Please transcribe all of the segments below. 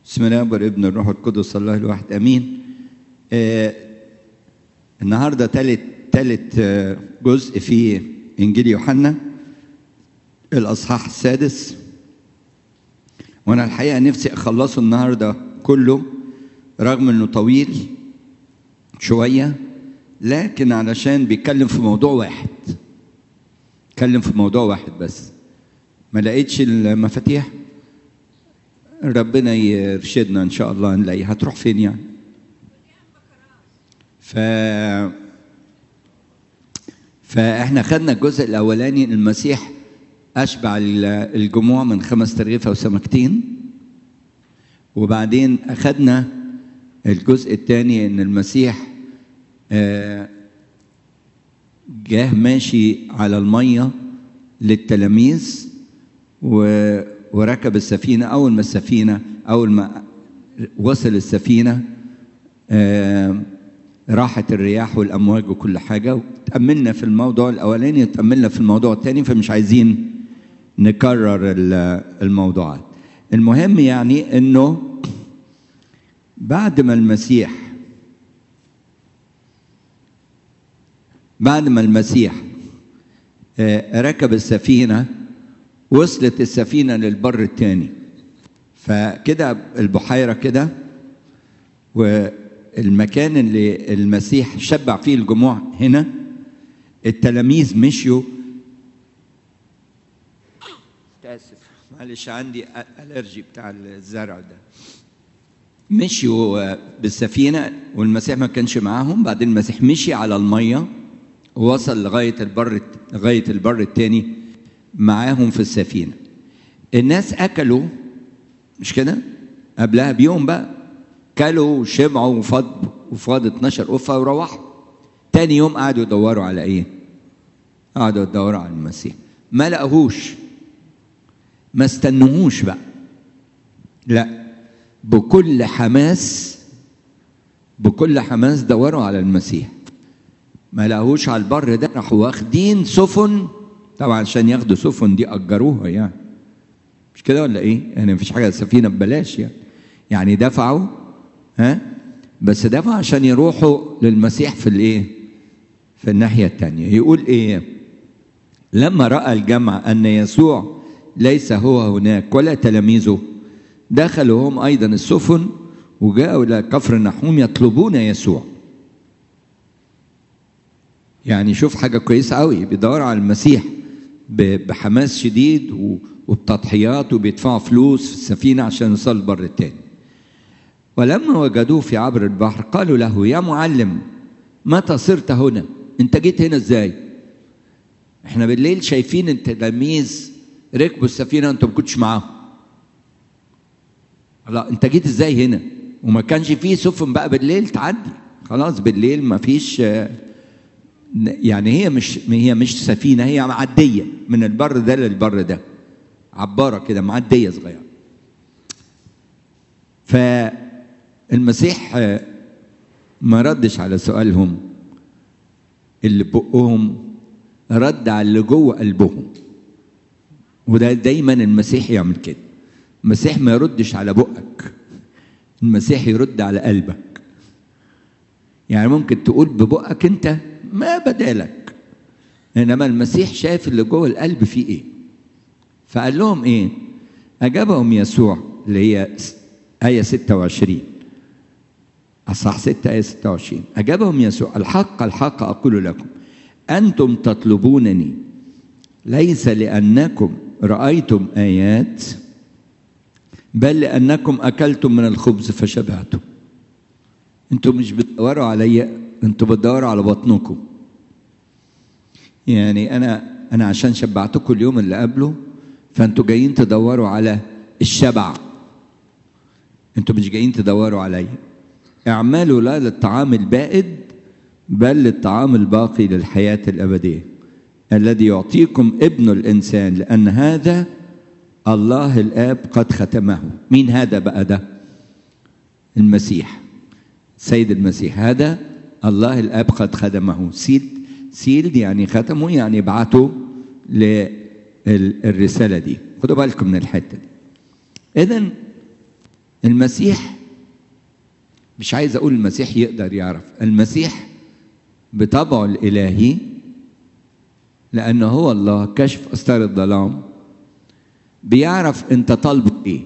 بسم الله والابن الروح القدس الله الواحد امين آه النهارده ثالث ثالث آه جزء في انجيل يوحنا الاصحاح السادس وانا الحقيقه نفسي اخلصه النهارده كله رغم انه طويل شويه لكن علشان بيتكلم في موضوع واحد اتكلم في موضوع واحد بس ما لقيتش المفاتيح ربنا يرشدنا ان شاء الله نلاقيها هتروح فين يعني ف فاحنا خدنا الجزء الاولاني المسيح اشبع الجموع من خمس ترغيفه وسمكتين وبعدين اخدنا الجزء الثاني ان المسيح جاه ماشي على الميه للتلاميذ وركب السفينه اول ما السفينه اول ما وصل السفينه راحت الرياح والامواج وكل حاجه وتاملنا في الموضوع الاولاني وتاملنا في الموضوع الثاني فمش عايزين نكرر الموضوعات المهم يعني انه بعد ما المسيح بعد ما المسيح ركب السفينه وصلت السفينه للبر الثاني فكده البحيره كده والمكان اللي المسيح شبع فيه الجموع هنا التلاميذ مشيوا اسف معلش عندي الرجي بتاع الزرع ده مشيوا بالسفينه والمسيح ما كانش معاهم بعدين المسيح مشي على الميه ووصل لغايه البر لغايه البر الثاني معاهم في السفينه الناس اكلوا مش كده قبلها بيوم بقى كلوا وشبعوا وفاض وفاض 12 قفه وروحوا تاني يوم قعدوا يدوروا على ايه قعدوا يدوروا على المسيح ما لقوهوش ما استنوهوش بقى لا بكل حماس بكل حماس دوروا على المسيح ما لقوهوش على البر ده راحوا واخدين سفن طبعا عشان ياخدوا سفن دي اجروها يعني مش كده ولا ايه يعني مفيش حاجه سفينه ببلاش يعني يعني دفعوا ها بس دفعوا عشان يروحوا للمسيح في الايه في الناحيه الثانيه يقول ايه لما راى الجمع ان يسوع ليس هو هناك ولا تلاميذه دخلوا هم ايضا السفن وجاءوا الى كفر النحوم يطلبون يسوع يعني شوف حاجه كويسه قوي بيدوروا على المسيح بحماس شديد وبتضحيات وبيدفعوا فلوس في السفينه عشان يوصل البر التاني ولما وجدوه في عبر البحر قالوا له يا معلم متى صرت هنا انت جيت هنا ازاي احنا بالليل شايفين التلاميذ ركبوا السفينه وانت ما كنتش معاهم لا انت جيت ازاي هنا وما كانش فيه سفن بقى بالليل تعدي خلاص بالليل ما فيش يعني هي مش هي مش سفينه هي معديه من البر ده للبر ده عباره كده معديه صغيره فالمسيح ما ردش على سؤالهم اللي بقهم رد على اللي جوه قلبهم وده دايما المسيح يعمل كده المسيح ما يردش على بقك المسيح يرد على قلبك يعني ممكن تقول ببقك انت ما بدالك انما المسيح شايف اللي جوه القلب فيه ايه فقال لهم ايه اجابهم يسوع اللي هي آية 26 أصح 6 آية 26 أجابهم يسوع الحق الحق أقول لكم أنتم تطلبونني ليس لأنكم رأيتم آيات بل لأنكم أكلتم من الخبز فشبعتم أنتم مش بتدوروا عليا أنتم بتدوروا على بطنكم يعني أنا أنا عشان شبعتكم اليوم اللي قبله فأنتوا جايين تدوروا على الشبع أنتوا مش جايين تدوروا عليا اعملوا لا للطعام البائد بل للطعام الباقي للحياة الأبدية الذي يعطيكم ابن الإنسان لأن هذا الله الآب قد ختمه مين هذا بقى ده المسيح سيد المسيح هذا الله الآب قد خدمه سيلد سيلد يعني ختمه يعني بعته للرسالة دي خدوا بالكم من الحتة دي إذا المسيح مش عايز اقول المسيح يقدر يعرف المسيح بطبعه الالهي لانه هو الله كشف استار الظلام بيعرف انت طالبه ايه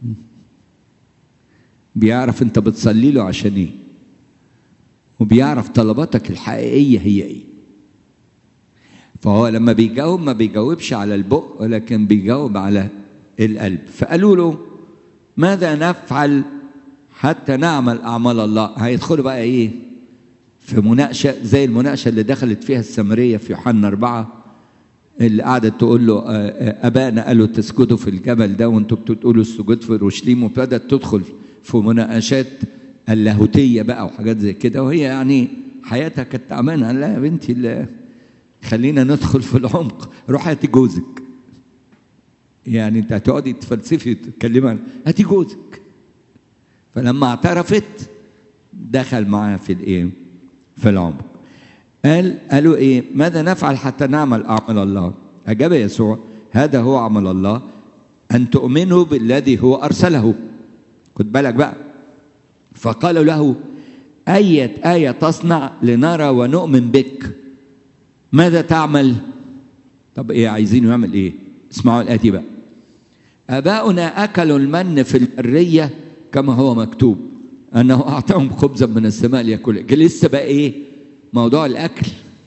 بيعرف انت بتصلي له عشان ايه وبيعرف طلباتك الحقيقيه هي ايه فهو لما بيجاوب ما بيجاوبش على البق ولكن بيجاوب على القلب فقالوا له ماذا نفعل حتى نعمل اعمال الله هيدخلوا بقى ايه في مناقشه زي المناقشه اللي دخلت فيها السامريه في يوحنا أربعة اللي قعدت تقول له ابائنا قالوا تسجدوا في الجبل ده وانتوا بتقولوا السجود في اورشليم وابتدت تدخل في مناقشات اللاهوتيه بقى وحاجات زي كده وهي يعني حياتها كانت تعبانه لا يا بنتي لا خلينا ندخل في العمق روح هاتي جوزك يعني انت هتقعدي تفلسفي وتتكلمي هاتي جوزك فلما اعترفت دخل معاها في الايه في العمق قال قالوا ايه ماذا نفعل حتى نعمل اعمال الله اجاب يسوع هذا هو عمل الله ان تؤمنوا بالذي هو ارسله خد بالك بقى فقالوا له أية آية تصنع لنرى ونؤمن بك ماذا تعمل طب ايه عايزين يعمل ايه اسمعوا الآتي بقى آباؤنا أكلوا المن في البرية كما هو مكتوب أنه أعطاهم خبزا من السماء ليأكل لسه بقى إيه موضوع الأكل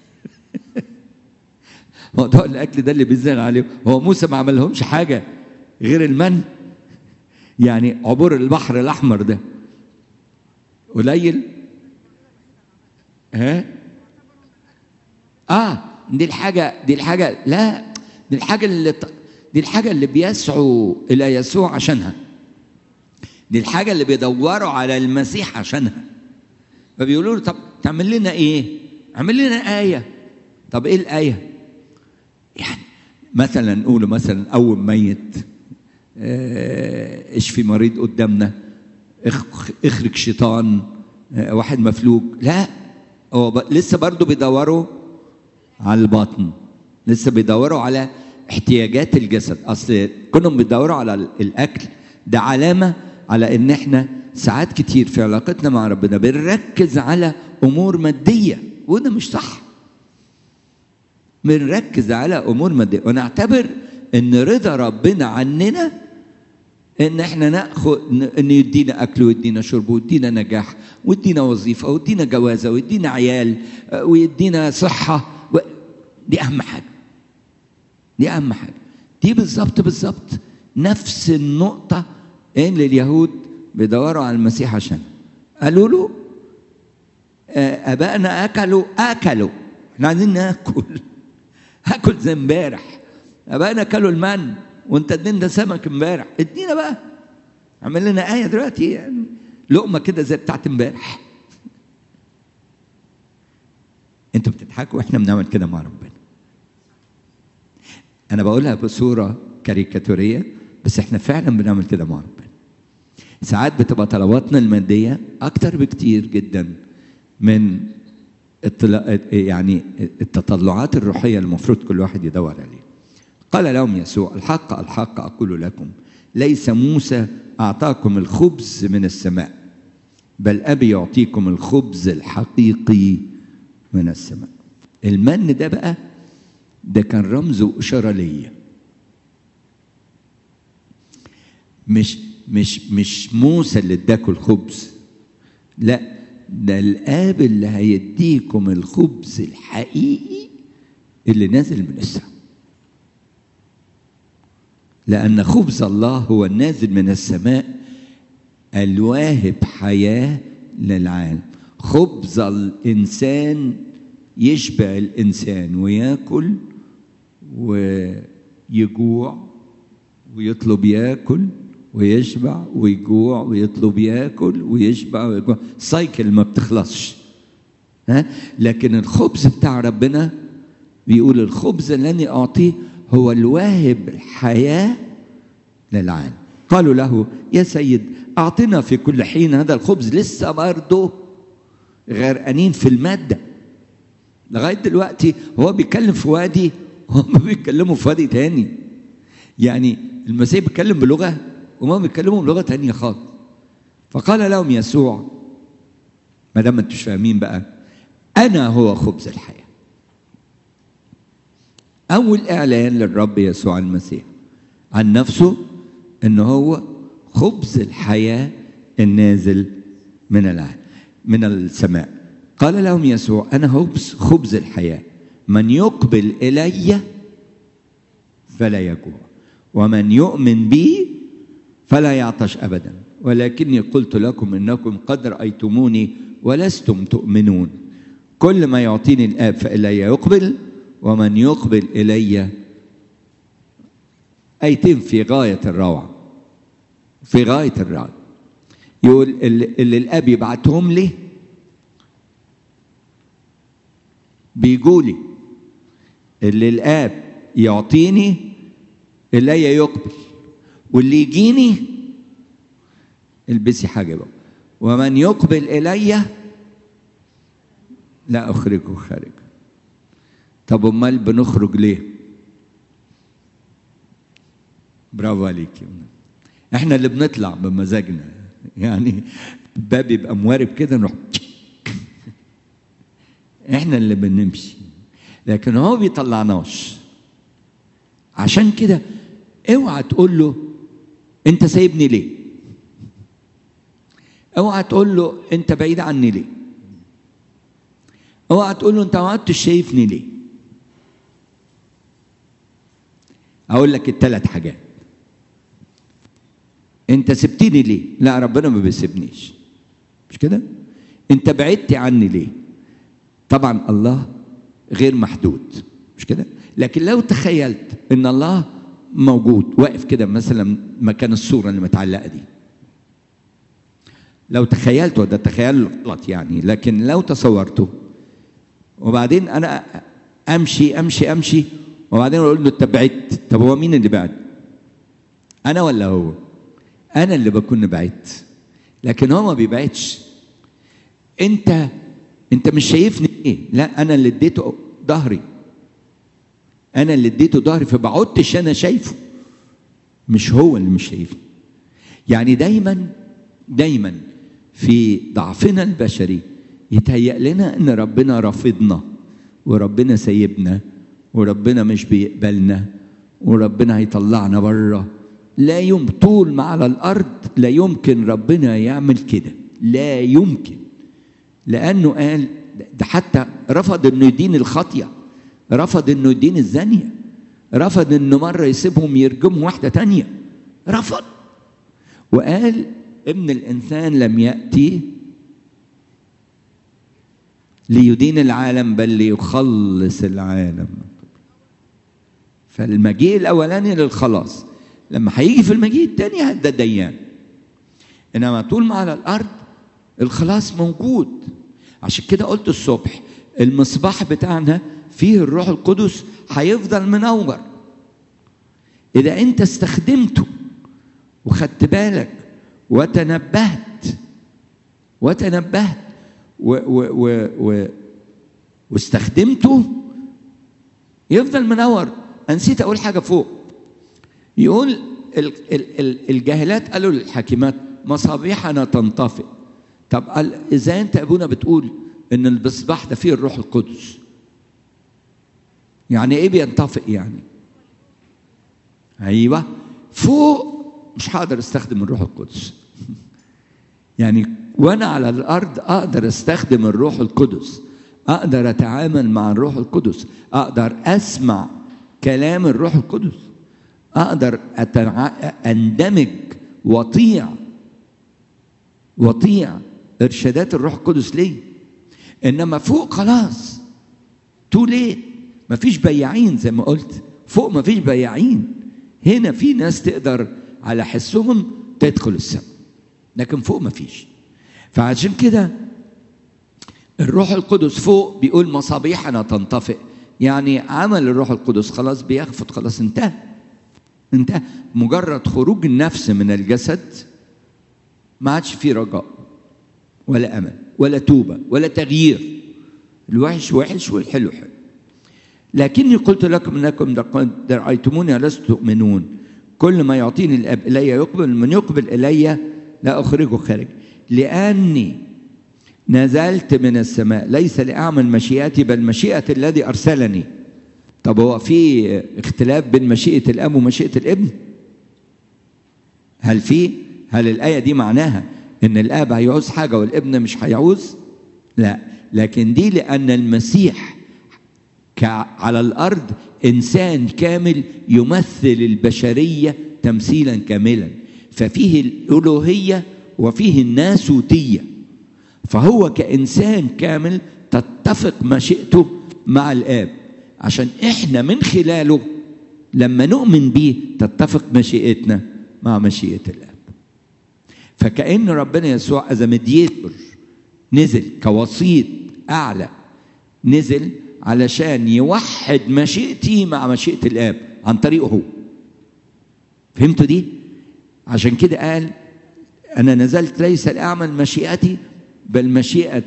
موضوع الأكل ده اللي بيزن عليه هو موسى ما عملهمش حاجة غير المن يعني عبور البحر الأحمر ده قليل ها اه دي الحاجة دي الحاجة لا دي الحاجة اللي دي الحاجة اللي بيسعوا إلى يسوع عشانها دي الحاجة اللي بيدوروا على المسيح عشانها فبيقولوا له طب تعمل لنا إيه؟ اعمل لنا آية طب إيه الآية؟ يعني مثلا نقول مثلا قوم ميت اشفي مريض قدامنا اخرج شيطان واحد مفلوج لا هو ب... لسه برضه بيدوروا على البطن لسه بيدوروا على احتياجات الجسد اصل كلهم بيدوروا على الاكل ده علامه على ان احنا ساعات كتير في علاقتنا مع ربنا بنركز على امور ماديه وده مش صح بنركز على امور ماديه ونعتبر ان رضا ربنا عننا ان احنا ناخذ ان يدينا اكل ويدينا شرب ويدينا نجاح ويدينا وظيفه ويدينا جوازه ويدينا عيال ويدينا صحه و... دي اهم حاجه دي اهم حاجه دي بالظبط بالظبط نفس النقطه اللي اليهود بيدوروا على المسيح عشان قالوا له ابائنا اكلوا اكلوا احنا عايزين ناكل هاكل زي امبارح ابائنا اكلوا المن وانت ادينا سمك امبارح ادينا بقى اعمل لنا ايه دلوقتي يعني لقمه كده زي بتاعت امبارح انتوا بتضحكوا واحنا بنعمل كده مع ربنا انا بقولها بصوره كاريكاتوريه بس احنا فعلا بنعمل كده مع ربنا ساعات بتبقى طلباتنا الماديه اكتر بكتير جدا من الطل... يعني التطلعات الروحيه المفروض كل واحد يدور عليها قال لهم يسوع الحق الحق اقول لكم ليس موسى اعطاكم الخبز من السماء بل ابي يعطيكم الخبز الحقيقي من السماء المن ده بقى ده كان رمز واشاره ليا مش مش مش موسى اللي اداكم الخبز لا ده الاب اللي هيديكم الخبز الحقيقي اللي نازل من السماء لأن خبز الله هو النازل من السماء الواهب حياة للعالم خبز الإنسان يشبع الإنسان وياكل ويجوع ويطلب ياكل ويشبع ويجوع ويطلب ياكل ويشبع ويجوع سايكل ما بتخلصش ها لكن الخبز بتاع ربنا بيقول الخبز الذي أعطيه هو الواهب الحياة للعالم قالوا له يا سيد أعطنا في كل حين هذا الخبز لسه برضه غرقانين في المادة لغاية دلوقتي هو بيتكلم في وادي وهم بيتكلموا في وادي تاني يعني المسيح بيتكلم بلغة وهم بيتكلموا بلغة تانية خالص فقال لهم يسوع ما دام انتوا مش فاهمين بقى انا هو خبز الحياه اول اعلان للرب يسوع المسيح عن نفسه ان هو خبز الحياه النازل من العالم من السماء قال لهم يسوع انا خبز خبز الحياه من يقبل الي فلا يجوع ومن يؤمن بي فلا يعطش ابدا ولكني قلت لكم انكم قد رايتموني ولستم تؤمنون كل ما يعطيني الاب فالي يقبل ومن يقبل الي ايتين في غايه الروعه في غايه الروعه يقول اللي, اللي الاب يبعتهم لي بيجولي اللي الاب يعطيني الي يقبل واللي يجيني البسي حاجه بقى ومن يقبل الي لا اخرجه خارج طب امال بنخرج ليه برافو عليك احنا اللي بنطلع بمزاجنا يعني الباب يبقى موارب كده نروح احنا اللي بنمشي لكن هو بيطلعناش عشان كده اوعى تقول له انت سايبني ليه اوعى تقول له انت بعيد عني ليه اوعى تقول له انت ما عدتش شايفني ليه اقول لك الثلاث حاجات انت سبتني ليه لا ربنا ما بيسيبنيش مش كده انت بعدت عني ليه طبعا الله غير محدود مش كده لكن لو تخيلت ان الله موجود واقف كده مثلا مكان الصوره اللي متعلقه دي لو تخيلته ده تخيل غلط يعني لكن لو تصورته وبعدين انا امشي امشي امشي وبعدين اقول له انت بعدت طب هو مين اللي بعد انا ولا هو انا اللي بكون بعدت لكن هو ما بيبعدش انت انت مش شايفني ايه لا انا اللي اديته ظهري انا اللي اديته ظهري فبعدتش انا شايفه مش هو اللي مش شايفني يعني دايما دايما في ضعفنا البشري يتهيأ لنا ان ربنا رافضنا وربنا سايبنا وربنا مش بيقبلنا وربنا هيطلعنا بره لا يوم طول ما على الارض لا يمكن ربنا يعمل كده لا يمكن لانه قال ده حتى رفض انه يدين الخطيه رفض انه يدين الزانيه رفض انه مره يسيبهم يرجموا واحده تانية رفض وقال ابن الانسان لم ياتي ليدين العالم بل ليخلص العالم فالمجيء الاولاني للخلاص لما هيجي في المجيء الثاني ده ديان انما طول ما على الارض الخلاص موجود عشان كده قلت الصبح المصباح بتاعنا فيه الروح القدس هيفضل منور اذا انت استخدمته وخدت بالك وتنبهت وتنبهت و و و و واستخدمته يفضل منور نسيت اقول حاجه فوق يقول ال ال ال الجاهلات قالوا للحاكمات مصابيحنا تنطفئ طب قال ازاي انت ابونا بتقول ان المصباح ده فيه الروح القدس يعني ايه بينطفئ يعني ايوه فوق مش هقدر استخدم الروح القدس يعني وانا على الارض اقدر استخدم الروح القدس اقدر اتعامل مع الروح القدس اقدر اسمع كلام الروح القدس اقدر أتنع... اندمج واطيع واطيع ارشادات الروح القدس ليه انما فوق خلاص تو ليه مفيش بياعين زي ما قلت فوق مفيش بياعين هنا في ناس تقدر على حسهم تدخل السماء لكن فوق مفيش فعشان كده الروح القدس فوق بيقول مصابيحنا تنطفئ يعني عمل الروح القدس خلاص بيخفض خلاص انتهى انتهى مجرد خروج النفس من الجسد ما عادش فيه رجاء ولا امل ولا توبه ولا تغيير الوحش وحش والحلو حلو لكني قلت لكم انكم قد رايتموني لست تؤمنون كل ما يعطيني الاب الي يقبل من يقبل الي لا اخرجه خارج لاني نزلت من السماء ليس لاعمل مشيئتي بل مشيئه الذي ارسلني طب هو في اختلاف بين مشيئه الاب ومشيئه الابن هل في هل الايه دي معناها ان الاب هيعوز حاجه والابن مش هيعوز لا لكن دي لان المسيح على الارض انسان كامل يمثل البشريه تمثيلا كاملا ففيه الالوهيه وفيه الناسوتيه فهو كانسان كامل تتفق مشيئته مع الاب عشان احنا من خلاله لما نؤمن بيه تتفق مشيئتنا مع مشيئه الاب فكأن ربنا يسوع از مديتور نزل كوسيط اعلى نزل علشان يوحد مشيئتي مع مشيئه الاب عن طريقه هو فهمتوا دي عشان كده قال انا نزلت ليس لاعمل مشيئتي بل مشيئه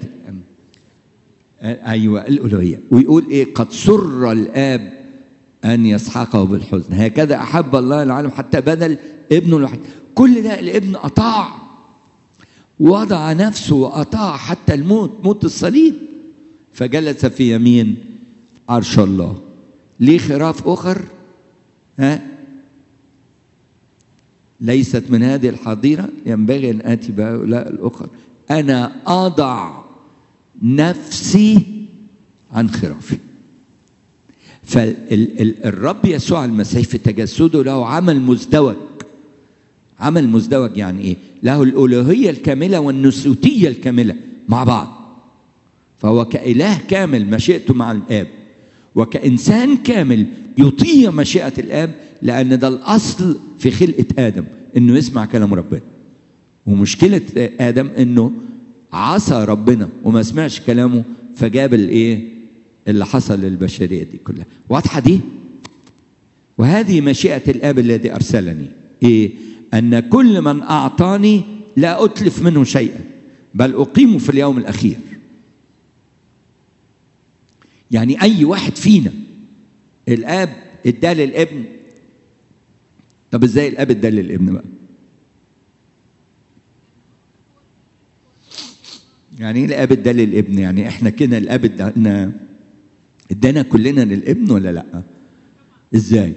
ايوه الالوهيه ويقول ايه قد سر الاب ان يسحقه بالحزن هكذا احب الله العالم حتى بدل ابنه الوحيد كل ده الابن اطاع وضع نفسه واطاع حتى الموت موت الصليب فجلس في يمين عرش الله ليه خراف اخر ها ليست من هذه الحظيره ينبغي ان اتي بهؤلاء الاخر انا اضع نفسي عن خرافي فالرب يسوع المسيح في تجسده له عمل مزدوج عمل مزدوج يعني ايه له الالوهيه الكامله والنسوتيه الكامله مع بعض فهو كاله كامل مشيئته مع الاب وكانسان كامل يطيع مشيئه الاب لان ده الاصل في خلقه ادم انه يسمع كلام ربنا ومشكله ادم انه عصى ربنا وما سمعش كلامه فجاب الايه اللي حصل للبشريه دي كلها واضحه دي وهذه مشيئه الاب الذي ارسلني ايه ان كل من اعطاني لا اتلف منه شيئا بل اقيمه في اليوم الاخير يعني اي واحد فينا الاب ادى للابن طب ازاي الاب ادى للابن بقى يعني ايه الاب ادى للابن يعني احنا كده الاب ادانا ادانا كلنا للابن ولا لا ازاي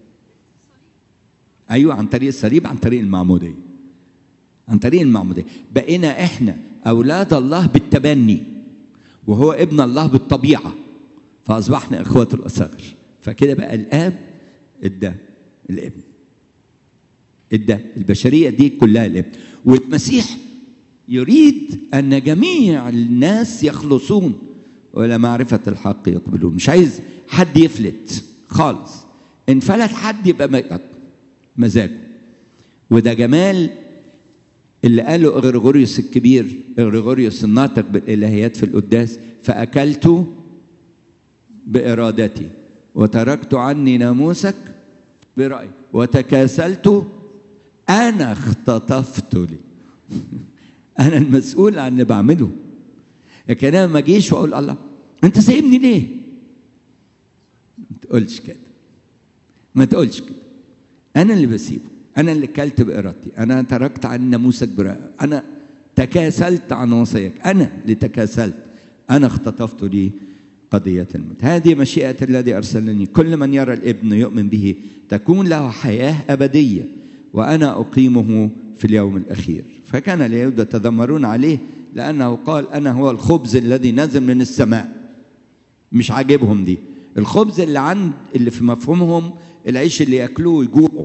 ايوه عن طريق الصليب عن طريق المعموديه عن طريق المعموديه بقينا احنا اولاد الله بالتبني وهو ابن الله بالطبيعه فاصبحنا اخوه الاصغر فكده بقى الاب ادى الابن ادى البشريه دي كلها الابن والمسيح يريد ان جميع الناس يخلصون والى معرفه الحق يقبلون مش عايز حد يفلت خالص ان فلت حد يبقى مزاجه وده جمال اللي قاله غريغوريوس الكبير غريغوريوس الناطق بالالهيات في القداس فاكلت بارادتي وتركت عني ناموسك برايي وتكاسلت انا اختطفت لي انا المسؤول عن اللي بعمله لكن انا ما اجيش واقول الله انت سايبني ليه ما تقولش كده ما تقولش كده انا اللي بسيبه انا اللي كلت بارادتي انا تركت عن ناموسك برأي انا تكاسلت عن وصيك انا اللي تكاسلت انا اختطفت لي قضية الموت هذه مشيئة الذي أرسلني كل من يرى الابن يؤمن به تكون له حياة أبدية وأنا أقيمه في اليوم الأخير فكان اليهود يتذمرون عليه لأنه قال أنا هو الخبز الذي نزل من السماء مش عاجبهم دي الخبز اللي عند اللي في مفهومهم العيش اللي ياكلوه ويجوعوا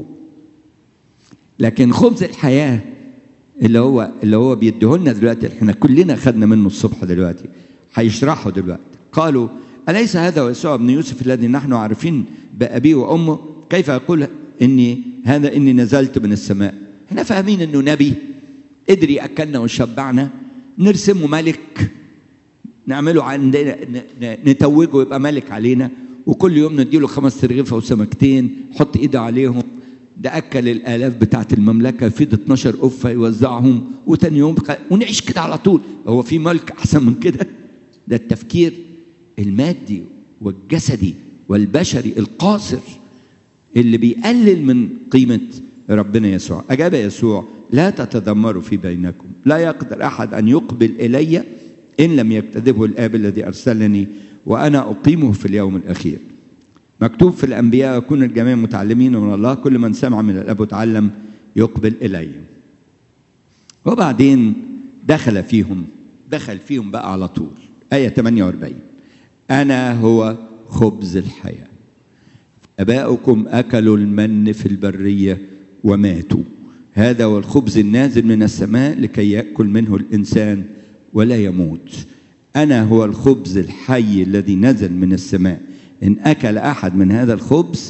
لكن خبز الحياة اللي هو اللي هو بيديهولنا دلوقتي احنا كلنا خدنا منه الصبح دلوقتي هيشرحه دلوقتي قالوا أليس هذا هو يسوع ابن يوسف الذي نحن عارفين بأبيه وأمه كيف يقول إني هذا إني نزلت من السماء احنا فاهمين إنه نبي قدر يأكلنا ويشبعنا نرسمه ملك نعمله عندنا نتوجه يبقى ملك علينا وكل يوم نديله خمس ترغيفة وسمكتين حط ايده عليهم ده اكل الالاف بتاعت المملكه في 12 قفه يوزعهم وتاني يوم ونعيش كده على طول هو في ملك احسن من كده ده التفكير المادي والجسدي والبشري القاصر اللي بيقلل من قيمه ربنا يسوع اجاب يسوع لا تتذمروا في بينكم لا يقدر احد ان يقبل الي ان لم يكتذبه الاب الذي ارسلني وانا اقيمه في اليوم الاخير مكتوب في الانبياء يكون الجميع متعلمين من الله كل من سمع من الاب وتعلم يقبل الي وبعدين دخل فيهم دخل فيهم بقى على طول آية 48 أنا هو خبز الحياة أباؤكم أكلوا المن في البرية وماتوا هذا هو الخبز النازل من السماء لكي يأكل منه الإنسان ولا يموت أنا هو الخبز الحي الذي نزل من السماء إن أكل أحد من هذا الخبز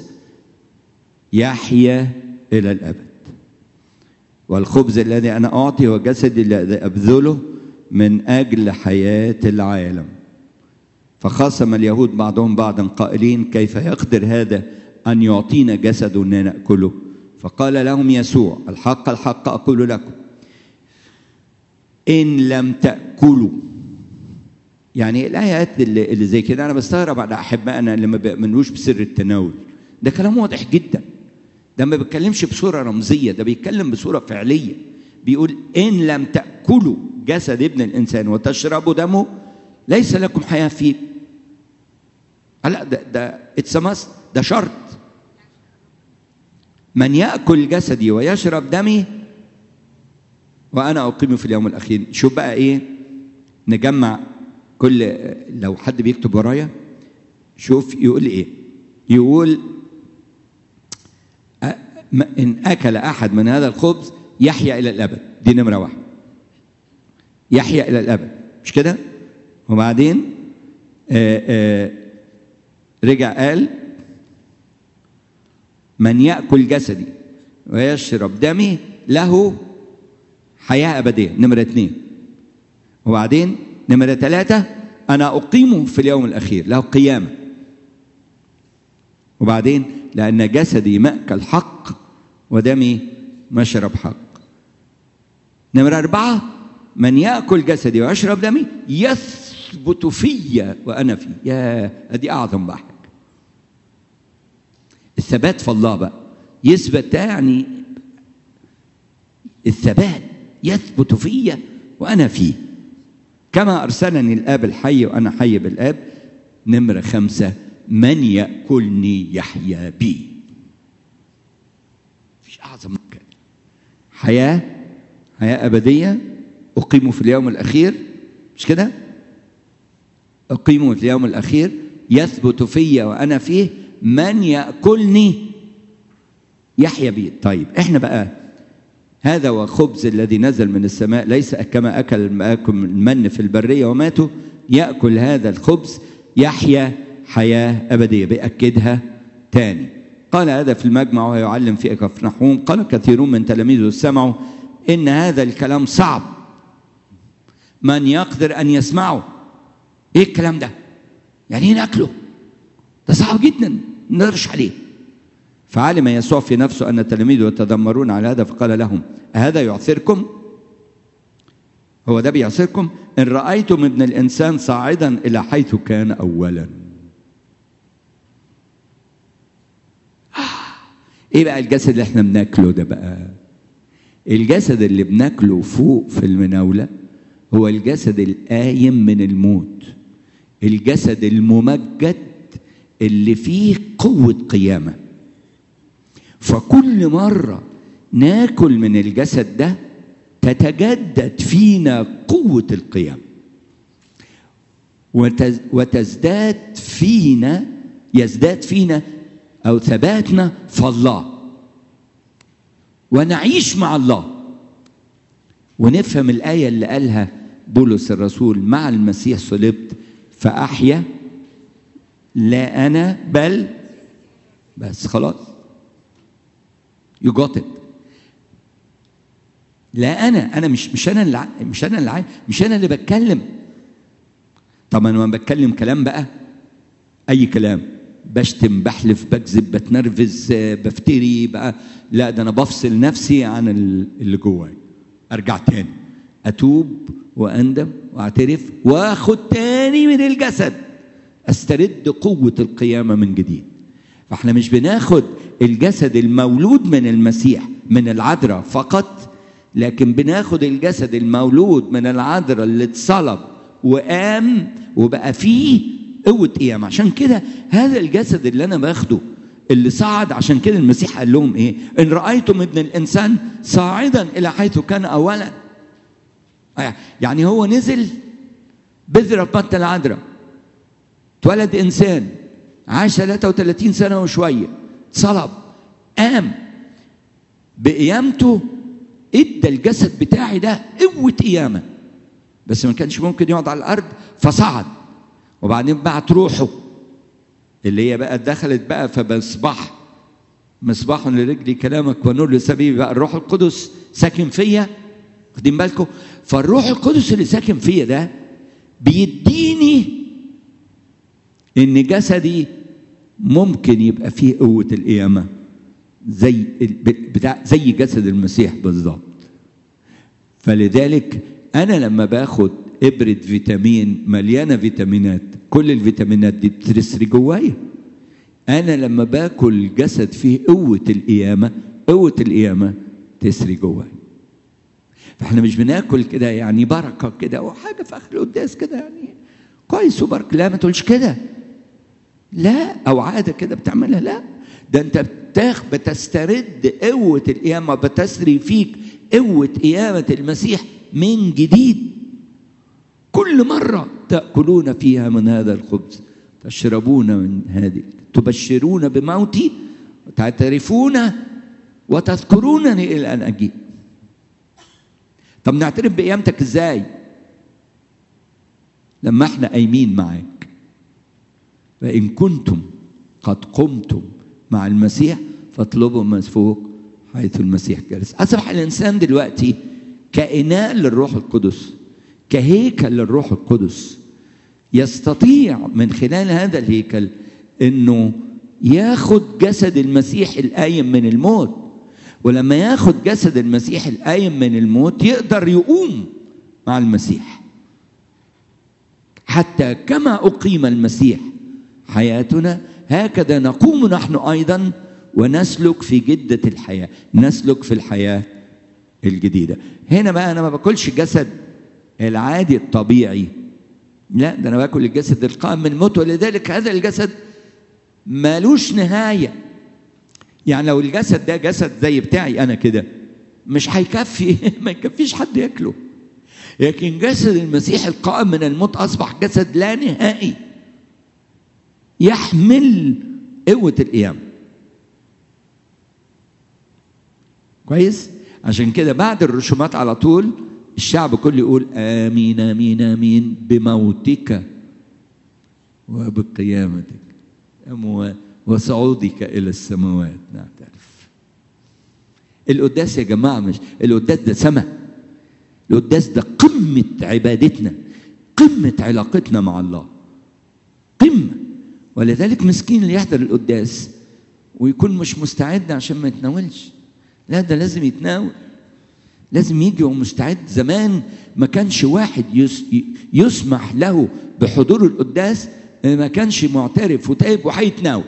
يحيا إلى الأبد والخبز الذي أنا أعطي هو جسدي الذي أبذله من أجل حياة العالم فخاصم اليهود بعضهم بعضا قائلين كيف يقدر هذا أن يعطينا جسد نأكله فقال لهم يسوع الحق الحق أقول لكم إن لم تأكلوا يعني الآيات اللي, اللي زي كده أنا بستغرب على أحبائنا اللي ما بيؤمنوش بسر التناول ده كلام واضح جدا ده ما بيتكلمش بصورة رمزية ده بيتكلم بصورة فعلية بيقول إن لم تأكلوا جسد ابن الإنسان وتشربوا دمه ليس لكم حياة فيه لا ده ده اتس ده شرط من يأكل جسدي ويشرب دمي وأنا أقيمه في اليوم الأخير شوف بقى إيه نجمع كل لو حد بيكتب ورايا شوف يقول إيه يقول إن أكل أحد من هذا الخبز يحيا إلى الأبد دي نمرة واحد يحيا إلى الأبد مش كده وبعدين آآ آآ رجع قال من يأكل جسدي ويشرب دمي له حياة أبدية نمرة اثنين وبعدين نمرة ثلاثة أنا أقيمه في اليوم الأخير له قيامة وبعدين لأن جسدي مأكل حق ودمي مشرب حق نمرة أربعة من يأكل جسدي ويشرب دمي يثبت في وأنا فيه يا دي أعظم بقى الثبات في الله بقى يثبت ده يعني الثبات يثبت في وأنا فيه كما أرسلني الآب الحي وأنا حي بالآب نمرة خمسة من يأكلني يحيا بي مفيش أعظم من كده حياة حياة أبدية أقيم في اليوم الأخير مش كده؟ أقيم في اليوم الأخير يثبت في وأنا فيه من يأكلني يحيا بي طيب احنا بقى هذا هو خبز الذي نزل من السماء ليس كما أكل المن في البرية وماتوا يأكل هذا الخبز يحيا حياة أبدية بيأكدها تاني قال هذا في المجمع وهو يعلم في كفرنحوم قال كثيرون من تلاميذه سمعوا إن هذا الكلام صعب من يقدر أن يسمعه إيه الكلام ده يعني إيه ناكله ده صعب جدا نقدرش عليه فعلم يسوع في نفسه أن تلاميذه يتذمرون على هذا فقال لهم أهذا يعثركم هو ده بيعثركم إن رأيتم ابن الإنسان صاعدا إلى حيث كان أولا ايه بقى الجسد اللي احنا بناكله ده بقى الجسد اللي بناكله فوق في المناوله هو الجسد القايم من الموت الجسد الممجد اللي فيه قوه قيامه فكل مره ناكل من الجسد ده تتجدد فينا قوه القيام وتزداد فينا يزداد فينا او ثباتنا في الله ونعيش مع الله ونفهم الايه اللي قالها بولس الرسول مع المسيح صلبت فاحيا لا انا بل بس خلاص يو جوت لا انا انا مش مش انا اللي مش انا اللي مش انا اللي بتكلم طب انا لما بتكلم كلام بقى اي كلام بشتم بحلف بكذب بتنرفز بفتري بقى لا ده انا بفصل نفسي عن اللي جواي ارجع تاني اتوب واندم واعترف واخد تاني من الجسد استرد قوه القيامه من جديد فاحنا مش بناخد الجسد المولود من المسيح من العذراء فقط لكن بناخد الجسد المولود من العذراء اللي اتصلب وقام وبقى فيه قوة قيامة عشان كده هذا الجسد اللي أنا باخده اللي صعد عشان كده المسيح قال لهم إيه إن رأيتم ابن الإنسان صاعدا إلى حيث كان أولا يعني هو نزل بذرة بطن العذراء اتولد إنسان عاش 33 سنة وشوية صلب قام بقيامته ادى الجسد بتاعي ده قوة قيامة بس ما كانش ممكن يقعد على الأرض فصعد وبعدين بعت روحه اللي هي بقى دخلت بقى فمصباح مصباح لرجلي كلامك ونور لسبيلي بقى الروح القدس ساكن فيا واخدين بالكم فالروح القدس اللي ساكن فيا ده بيديني ان جسدي ممكن يبقى فيه قوة القيامة زي بتاع زي جسد المسيح بالظبط فلذلك انا لما باخد ابرة فيتامين مليانة فيتامينات كل الفيتامينات دي بتسري جوايا انا لما باكل جسد فيه قوة القيامة قوة القيامة تسري جوايا فاحنا مش بناكل كده يعني بركة كده وحاجة في اخر القداس كده يعني كويس وبركة لا ما تقولش كده لا او عاده كده بتعملها لا ده انت بتاخ بتسترد قوه القيامه بتسري فيك قوه قيامه المسيح من جديد كل مره تاكلون فيها من هذا الخبز تشربون من هذه تبشرون بموتي وتعترفون وتذكرونني الى ان اجيء طب نعترف بقيامتك ازاي لما احنا قايمين معاك فإن كنتم قد قمتم مع المسيح فاطلبوا ما فوق حيث المسيح جالس أصبح الإنسان دلوقتي كإناء للروح القدس كهيكل للروح القدس يستطيع من خلال هذا الهيكل انه ياخد جسد المسيح القايم من الموت ولما ياخد جسد المسيح القايم من الموت يقدر يقوم مع المسيح حتى كما اقيم المسيح حياتنا هكذا نقوم نحن ايضا ونسلك في جده الحياه نسلك في الحياه الجديده هنا بقى انا ما باكلش جسد العادي الطبيعي لا ده انا باكل الجسد القائم من الموت ولذلك هذا الجسد مالوش نهايه يعني لو الجسد ده جسد زي بتاعي انا كده مش هيكفي ما يكفيش حد ياكله لكن جسد المسيح القائم من الموت اصبح جسد لا نهائي يحمل قوه القيامه كويس عشان كده بعد الرسومات على طول الشعب كله يقول امين امين امين بموتك وبقيامتك وصعودك الى السماوات نعترف القداس يا جماعه مش القداس ده سماء القداس ده قمه عبادتنا قمه علاقتنا مع الله قمه ولذلك مسكين اللي يحضر القداس ويكون مش مستعد عشان ما يتناولش لا ده لازم يتناول لازم يجي ومستعد زمان ما كانش واحد يس يسمح له بحضور القداس ما كانش معترف وتائب وهيتناول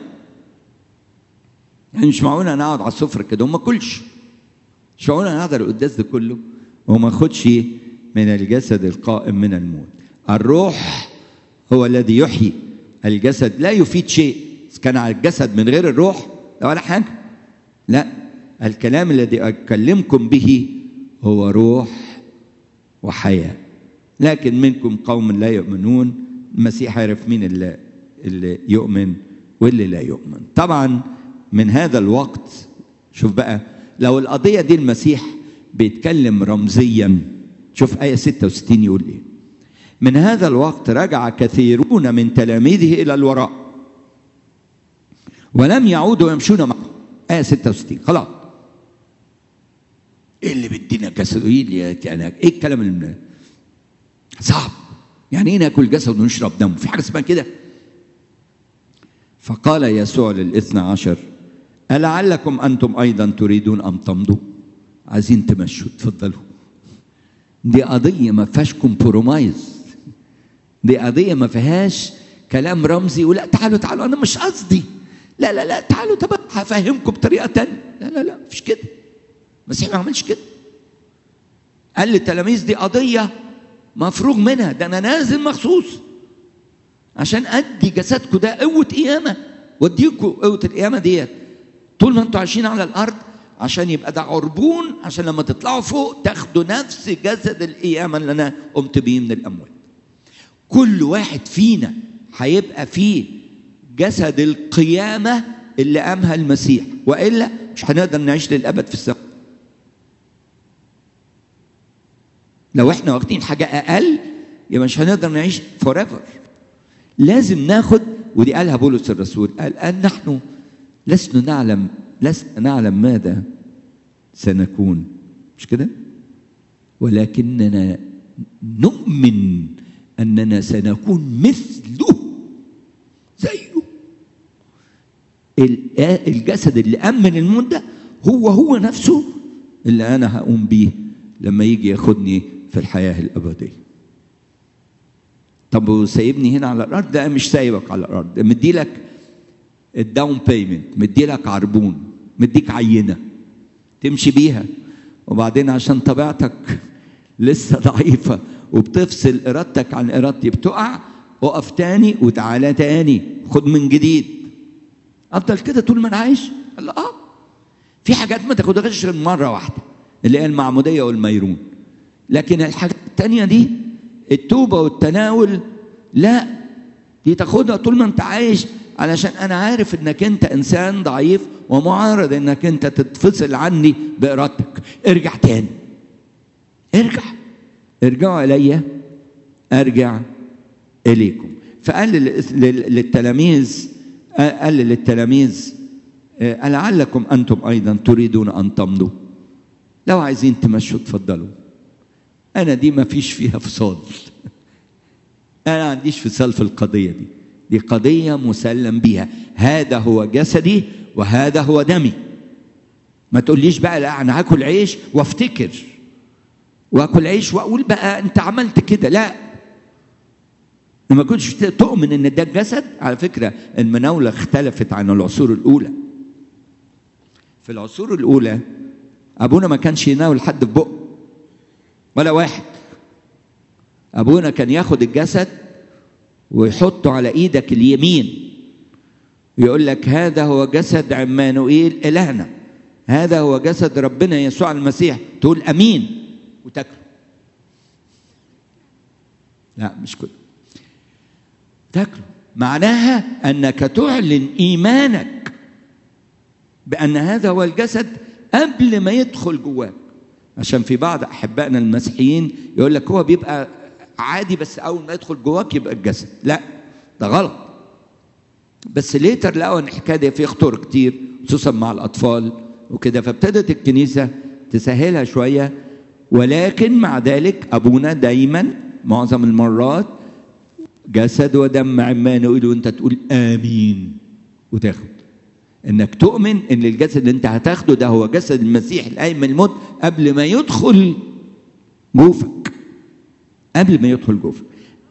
يعني مش معقول انا اقعد على السفره كده وما اكلش مش معقول انا احضر القداس ده كله وما اخدش من الجسد القائم من الموت الروح هو الذي يحيي الجسد لا يفيد شيء كان على الجسد من غير الروح ولا حاجه لا الكلام الذي اكلمكم به هو روح وحياه لكن منكم قوم لا يؤمنون المسيح يعرف مين اللي, اللي يؤمن واللي لا يؤمن طبعا من هذا الوقت شوف بقى لو القضية دي المسيح بيتكلم رمزيا شوف آية 66 يقول إيه من هذا الوقت رجع كثيرون من تلاميذه إلى الوراء ولم يعودوا يمشون معه آية 66 خلاص ايه اللي بيدينا جسد ايه يعني ايه الكلام اللي صعب يعني ايه ناكل جسد ونشرب دمه في حاجه اسمها كده فقال يسوع للاثنى عشر ألعلكم أنتم أيضا تريدون أن تمضوا عايزين تمشوا تفضلوا دي قضية ما فيهاش كومبرومايز دي قضية ما فيهاش كلام رمزي ولا تعالوا تعالوا أنا مش قصدي لا لا لا تعالوا طب هفهمكم بطريقة تانية لا لا لا مفيش كده المسيح ما عملش كده قال للتلاميذ دي قضيه مفروغ منها ده انا نازل مخصوص عشان ادي جسدكم ده قوه قيامه واديكم قوه القيامه ديت طول ما انتوا عايشين على الارض عشان يبقى ده عربون عشان لما تطلعوا فوق تاخدوا نفس جسد القيامه اللي انا قمت بيه من الاموات كل واحد فينا هيبقى فيه جسد القيامه اللي قامها المسيح والا مش هنقدر نعيش للابد في السماء لو احنا واخدين حاجه اقل يبقى مش هنقدر نعيش فور ايفر لازم ناخد ودي قالها بولس الرسول قال أن نحن لسنا نعلم لسنا نعلم ماذا سنكون مش كده ولكننا نؤمن أننا سنكون مثله زيه الجسد اللي أمن الموت ده هو هو نفسه اللي أنا هقوم بيه لما يجي ياخدني في الحياة الأبدية طب وسايبني هنا على الارض لا مش سايبك على الارض مدي لك الداون بيمنت مدي لك عربون مديك عينه تمشي بيها وبعدين عشان طبيعتك لسه ضعيفه وبتفصل ارادتك عن ارادتي بتقع اقف تاني وتعالى تاني خد من جديد افضل كده طول ما انا عايش قال اه في حاجات ما تاخدهاش غير مره واحده اللي هي المعموديه والميرون لكن الحاجات التانيه دي التوبه والتناول لا دي تاخدها طول ما انت عايش علشان انا عارف انك انت انسان ضعيف ومعارض انك انت تتفصل عني بارادتك ارجع تاني ارجع ارجعوا الي ارجع اليكم فقال للتلاميذ قال للتلاميذ لعلكم انتم ايضا تريدون ان تمضوا لو عايزين تمشوا اتفضلوا انا دي ما فيش فيها فصال انا ما عنديش فصال في القضيه دي دي قضيه مسلم بيها هذا هو جسدي وهذا هو دمي ما تقوليش بقى لا انا هاكل عيش وافتكر واكل عيش واقول بقى انت عملت كده لا ما كنتش تؤمن ان ده الجسد على فكره المناوله اختلفت عن العصور الاولى في العصور الاولى ابونا ما كانش يناول حد في بقه ولا واحد ابونا كان ياخد الجسد ويحطه على ايدك اليمين يقول لك هذا هو جسد عمانوئيل الهنا هذا هو جسد ربنا يسوع المسيح تقول امين وتاكله لا مش كده تاكله معناها انك تعلن ايمانك بان هذا هو الجسد قبل ما يدخل جواك عشان في بعض احبائنا المسيحيين يقول لك هو بيبقى عادي بس اول ما يدخل جواك يبقى الجسد لا ده غلط بس ليتر لقوا ان الحكايه دي فيها خطور كتير خصوصا مع الاطفال وكده فابتدت الكنيسه تسهلها شويه ولكن مع ذلك ابونا دايما معظم المرات جسد ودم عمانوئيل وانت تقول امين وتاخد انك تؤمن ان الجسد اللي انت هتاخده ده هو جسد المسيح القايم من الموت قبل ما يدخل جوفك قبل ما يدخل جوفك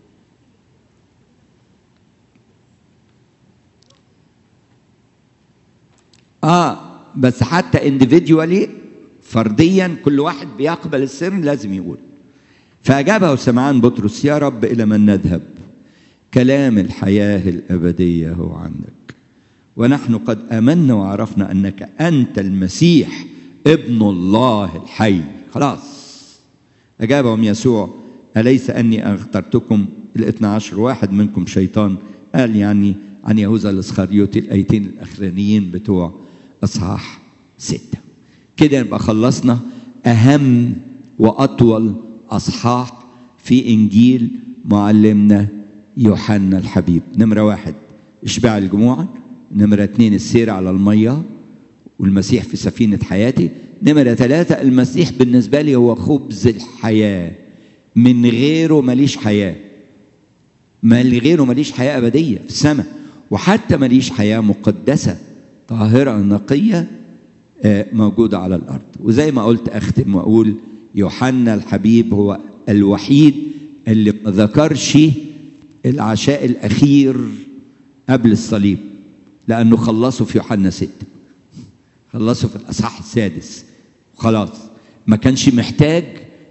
اه بس حتى individually فرديا كل واحد بيقبل السر لازم يقول فأجابه سمعان بطرس يا رب إلى من نذهب كلام الحياة الأبدية هو عندك ونحن قد آمنا وعرفنا أنك أنت المسيح ابن الله الحي خلاص أجابهم يسوع أليس أني اخترتكم الاثنى عشر واحد منكم شيطان قال يعني عن يهوذا الاسخريوطي الايتين الاخرانيين بتوع اصحاح سته كده نبقى خلصنا اهم واطول اصحاح في انجيل معلمنا يوحنا الحبيب نمره واحد اشباع الجموع نمره اتنين السير على الميه والمسيح في سفينه حياتي نمره ثلاثه المسيح بالنسبه لي هو خبز الحياه من غيره ماليش حياه ما غيره ماليش حياه ابديه في السماء وحتى ماليش حياه مقدسه طاهره نقيه موجوده على الارض وزي ما قلت اختم واقول يوحنا الحبيب هو الوحيد اللي ما ذكرش العشاء الاخير قبل الصليب لانه خلصه في يوحنا ستة خلصه في الاصحاح السادس خلاص ما كانش محتاج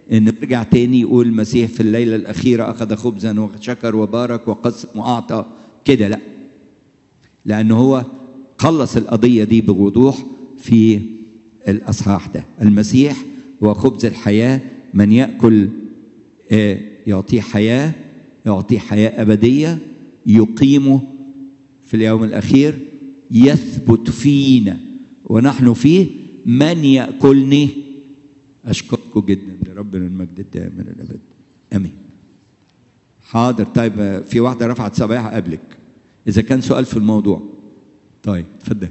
ان رجع تاني يقول المسيح في الليله الاخيره اخذ خبزا وشكر وبارك وقسم واعطى كده لا لأنه هو خلص القضية دي بوضوح في الأصحاح ده المسيح هو خبز الحياة من يأكل آه، يعطيه حياة يعطيه حياة أبدية يقيمه في اليوم الأخير يثبت فينا ونحن فيه من يأكلني أشكركم جدا لربنا المجد الدائم إلى الأبد آمين حاضر طيب آه، في واحدة رفعت صبايعها قبلك إذا كان سؤال في الموضوع طيب اتفضل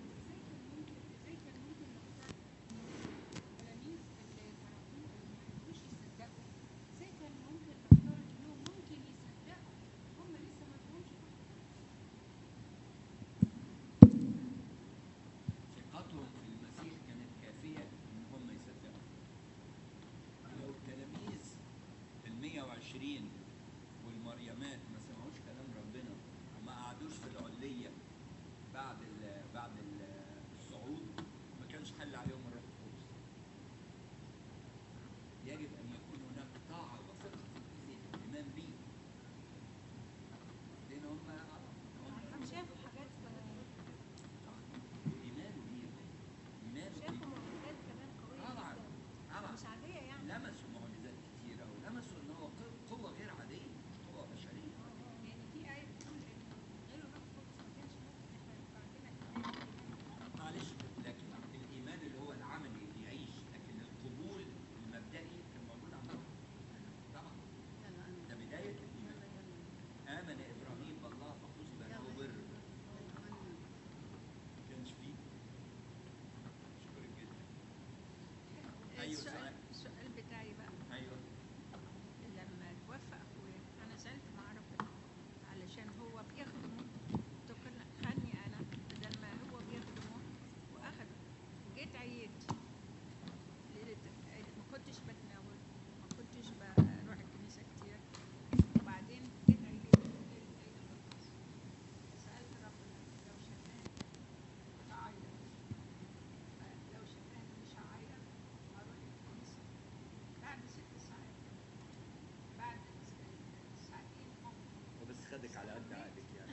ثقتهم في المسيح كانت كافية إن هم يصدقوا. لو التلاميذ ال 120 والمريمات ما سمعوش كلام ربنا وما قعدوش في العلية بعد ال بعد ال الصعود ما كانش حل عليهم الروح القدس. يجب أن يكون هناك طاعة وثقة في المسيح الإيمان به. لأن هم هم شافوا حاجات إيمانوا بيه إيمانوا شافوا بيه معجزات كمان قوية طبعا جدا طبعا مش عادية يعني لمسوا معجزات كتيرة ولمسوا ان هو ق- قوة غير عادية مش قوة بشرية يعني في آية بتقول إنه غير الروح القدس ما كانش ممكن إحنا يبقى عندنا إيمان معلش لكن الإيمان اللي هو العملي اللي يعيش لكن القبول المبدئي كان موجود عندهم طبعا ده بداية الإيمان آمن إبراهيم بالله فحسب له بر ما كانش فيه شكرا جدا أيوة السؤال سؤال السؤال بتاعي بقى أيوه لما توفى اخويا انا زعلت مع ربنا علشان هو بيخدمه تكن خدني انا بدل ما هو بيخدمه واخد جيت عييت ليلة- ما كنتش بتناول ما كنتش بروح الكنيسه كتير وبعدين جيت عييت ليلة عيد الغطاس سالت ربنا لو شفاني هعيط لو شفاني مش هعيط هروح الكنيسه بعد ست ساعات بعد ساعتين قمت وبس خدك على قد عقلك يعني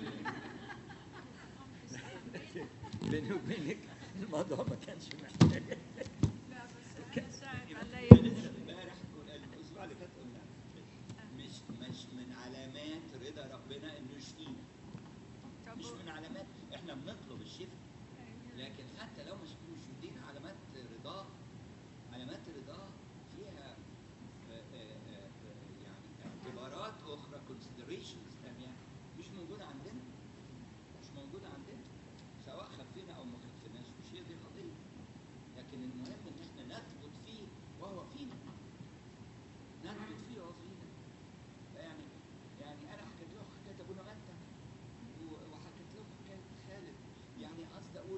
قمت استحميت بيني وبينك الموضوع ما كانش محتاج لا بس انا ساعد عليا لسه امبارح كنا- الاسبوع اللي فات قلنا مش مش من علامات رضا ربنا انه يشفينا طب مش من علامات احنا بنطلب الشفاء لكن حتى لو مش مش مدينا علامات رضاه علامات رضاه فيها آه، آه، آه، يعني اعتبارات اخرى considerations ثانيه مش موجوده عندنا مش موجوده عندنا سواء خفينا او ما خفيناش مش هي دي القضيه لكن المهم ان احنا نثبت فيه وهو فينا نثبت فيه وهو فينا يعني يعني انا حكيت لكم حكايه ابونا متى و- وحكيت لكم حكايه خالد يعني قصدي اقول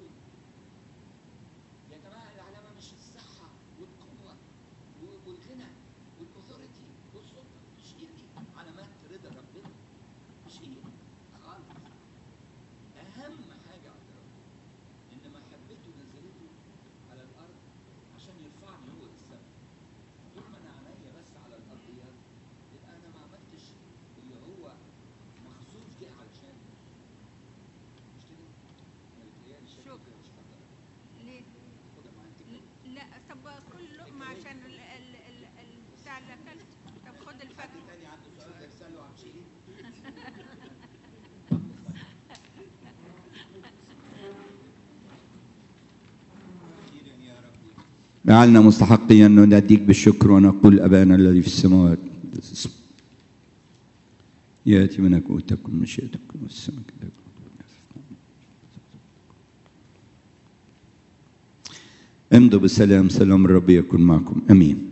يا جماعه العلامه مش الصحه والقوه و- والغنى والاثوريتي والسلطه مش هي دي علامات رضا ربنا مش هي خالص اهم حاجه عند ربنا ان محبته نزلته على الارض عشان يرفعني هو للسماء طول ما انا عينيا بس على الارضيات يبقى انا ما عملتش اللي هو مخصوص جه علشان مش كده؟ ما بيتهيألي الشكل شكرا. كده مش خطر ليه؟ خدها معاك ل- لا طب كل لقمة عشان ال ال ال ال بتاع اللي اكلت طب خد حد الفاكهة تاني عنده سؤال ارسله عم شيرين أخيراً يا ربي جعلنا مستحقين أن نناديك بالشكر ونقول أبانا الذي في السماوات قدس اسمك. يأتي ملكوتك ومشيئتك والسماء كذلك امضوا بالسلام سلام الرب يكن معكم امين